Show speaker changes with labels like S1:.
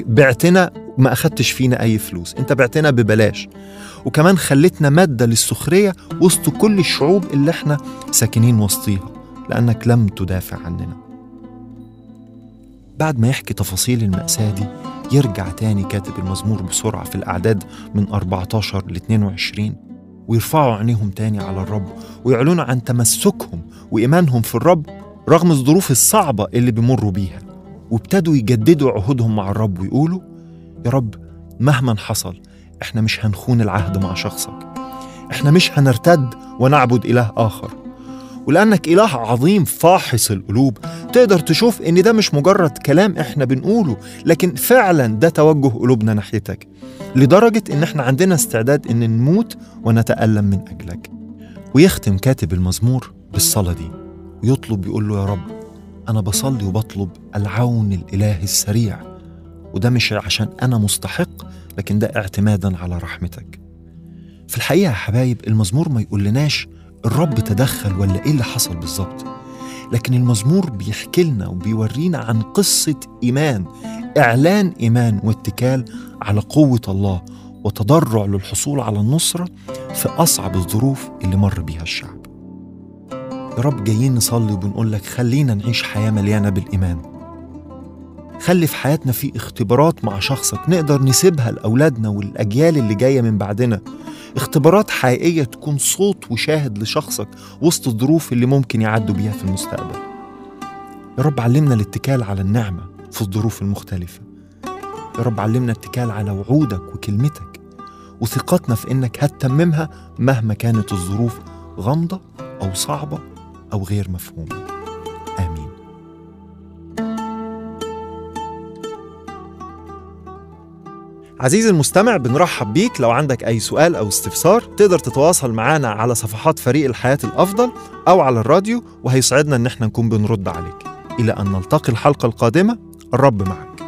S1: بعتنا وما أخدتش فينا أي فلوس أنت بعتنا ببلاش وكمان خلتنا مادة للسخرية وسط كل الشعوب اللي احنا ساكنين وسطيها لأنك لم تدافع عننا بعد ما يحكي تفاصيل المأساة دي يرجع تاني كاتب المزمور بسرعة في الأعداد من 14 ل 22 ويرفعوا عينيهم تاني على الرب ويعلنوا عن تمسكهم وإيمانهم في الرب رغم الظروف الصعبة اللي بيمروا بيها وابتدوا يجددوا عهودهم مع الرب ويقولوا يا رب مهما حصل احنا مش هنخون العهد مع شخصك احنا مش هنرتد ونعبد إله آخر ولأنك إله عظيم فاحص القلوب تقدر تشوف إن ده مش مجرد كلام إحنا بنقوله لكن فعلا ده توجه قلوبنا ناحيتك لدرجة إن إحنا عندنا استعداد إن نموت ونتألم من أجلك ويختم كاتب المزمور بالصلاة دي ويطلب يقول له يا رب أنا بصلي وبطلب العون الإلهي السريع وده مش عشان أنا مستحق لكن ده اعتمادا على رحمتك في الحقيقة يا حبايب المزمور ما يقولناش الرب تدخل ولا إيه اللي حصل بالظبط لكن المزمور بيحكي لنا وبيورينا عن قصة إيمان إعلان إيمان واتكال على قوة الله وتضرع للحصول على النصرة في أصعب الظروف اللي مر بيها الشعب يا رب جايين نصلي وبنقول لك خلينا نعيش حياة مليانة بالإيمان خلي في حياتنا في اختبارات مع شخصك نقدر نسيبها لأولادنا والأجيال اللي جاية من بعدنا اختبارات حقيقية تكون صوت وشاهد لشخصك وسط الظروف اللي ممكن يعدوا بيها في المستقبل يا رب علمنا الاتكال على النعمة في الظروف المختلفة يا رب علمنا الاتكال على وعودك وكلمتك وثقتنا في انك هتتممها مهما كانت الظروف غامضة أو صعبة أو غير مفهومة آمين عزيزي المستمع بنرحب بيك لو عندك أي سؤال أو استفسار تقدر تتواصل معنا على صفحات فريق الحياة الأفضل أو على الراديو وهيسعدنا إن احنا نكون بنرد عليك إلى أن نلتقي الحلقة القادمة الرب معك